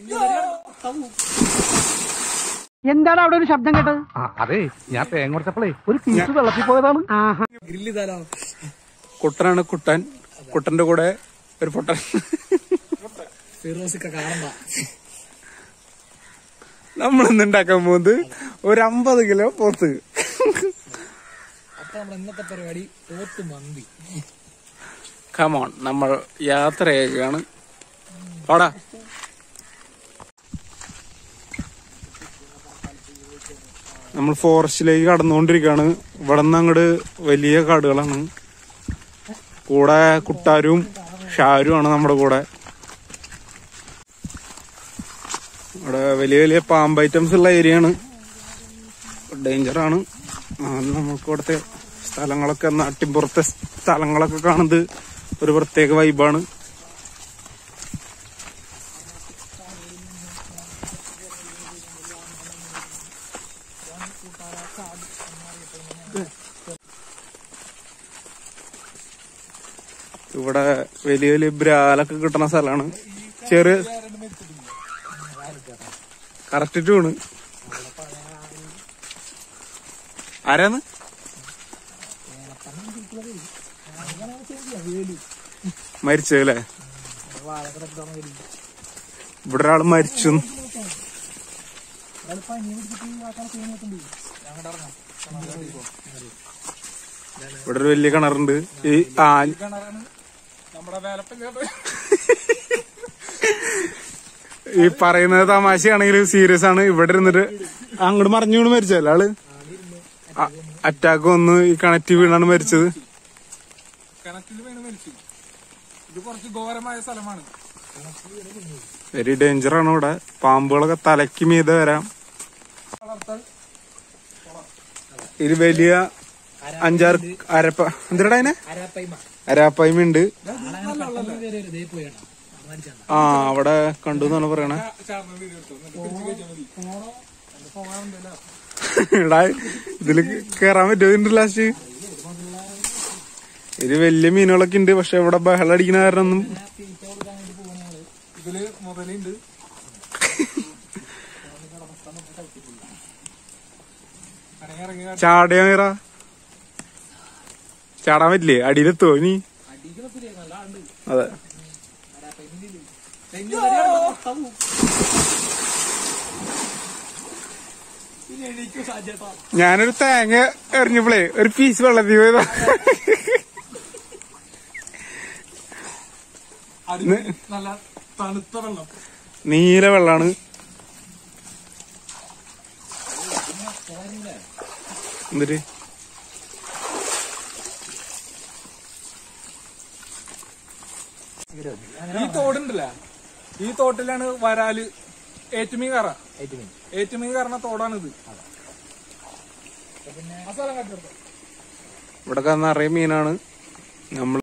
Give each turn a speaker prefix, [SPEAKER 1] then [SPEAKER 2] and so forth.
[SPEAKER 1] എന്താണ് അവിടെ ഒരു ശബ്ദം കേട്ടത്
[SPEAKER 2] അതെ ഞാൻ തേങ്ങ കൊടുത്തപ്പോഴേ ഒരു പീസ് വെള്ളത്തിൽ പോയതാണ്
[SPEAKER 1] ആഹാ
[SPEAKER 3] കുട്ടനാണ് കുട്ടൻ കുട്ടന്റെ കൂടെ ഒരു പൊട്ടൻ നമ്മൾ ഇന്ന് ഉണ്ടാക്കാൻ പോകുന്നത് ഒരു അമ്പത് കിലോ പോത്ത് കമോൺ നമ്മൾ യാത്രയൊക്കെയാണ് ഓടാ നമ്മൾ ഫോറസ്റ്റിലേക്ക് കടന്നുകൊണ്ടിരിക്കുകയാണ് ഇവിടെ നിന്ന് അങ്ങോട്ട് വലിയ കാടുകളാണ് കൂടെ കുട്ടാരും ഷാരുമാണ് നമ്മുടെ കൂടെ ഇവിടെ വലിയ വലിയ പാമ്പ് ഐറ്റംസ് ഉള്ള ഏരിയ ആണ് ഡേഞ്ചറാണ് നമുക്ക് ഇവിടുത്തെ സ്ഥലങ്ങളൊക്കെ നാട്ടിൻപുറത്തെ സ്ഥലങ്ങളൊക്കെ കാണുന്നത് ഒരു പ്രത്യേക വൈബാണ് ഇവിടെ വലിയ വലിയ ബ്രാലൊക്കെ കിട്ടുന്ന സ്ഥലമാണ് ചെറിയ കറക്റ്റ് ട്യൂണ് ആരാന്ന് മരിച്ചല്ലേ ഇവിടെ ഒരാള് മരിച്ചു ഇവിടെ ഒരു വലിയ കിണറുണ്ട് ഈ ആ ഈ പറയുന്നത് തമാശയാണെങ്കിലും സീരിയസ് ആണ് ഇവിടെ ഇരുന്നിട്ട് അങ്ങോട്ട് മറിഞ്ഞു വീണ് മരിച്ചല്ലേ ആള് അറ്റാക്ക് വന്ന് ഈ കണക്റ്റ് വീണാണ് മരിച്ചത്
[SPEAKER 4] ഇത് കുറച്ച് ഘോരമായ സ്ഥലമാണ്
[SPEAKER 3] വെരി ഡേഞ്ചർ ആണ് ഇവിടെ പാമ്പുകളൊക്കെ തലയ്ക്ക് മീതെ വരാം ഇത് വലിയ അഞ്ചാറ് അരപ്പ എന്തിനാ അതിനെ അരാപ്പായ്മ ഉണ്ട് ആ അവിടെ കണ്ടു എന്നാണ് പറയണേ എടാ ഇതില് കേറാൻ പറ്റുമോ ലാസ്റ്റ് ഇത് വലിയ മീനുകളൊക്കെ ഉണ്ട് പക്ഷെ ഇവിടെ ബഹളം അടിക്കുന്ന കാരണം ഒന്നും
[SPEAKER 4] ഇതില് മുതലുണ്ട് ഇറങ്ങി ഇറങ്ങി
[SPEAKER 3] ചാടയാ മീറ ചാടാൻ പറ്റില്ലേ അടിയിലെത്തുവോ ഇനി അതെ ഞാനൊരു തേങ്ങ എറിഞ്ഞപ്പോളേ ഒരു പീസ് വെള്ളത്തിൽ പോയതാ
[SPEAKER 4] അടിയിൽ നല്ല തണുത്ത വെള്ളം
[SPEAKER 3] നീല വെള്ളാണ് എന്തൊരു
[SPEAKER 4] ഈ തോടുണ്ടല്ല ഈ തോട്ടിലാണ് വരാല് ഏറ്റുമീൻ കയറ ഏറ്റുമീൻ കയറുന്ന തോടാണിത് ആ സ്ഥലം കണ്ടെടുത്തോ
[SPEAKER 3] ഇവിടെ നിറയെ മീനാണ് നമ്മൾ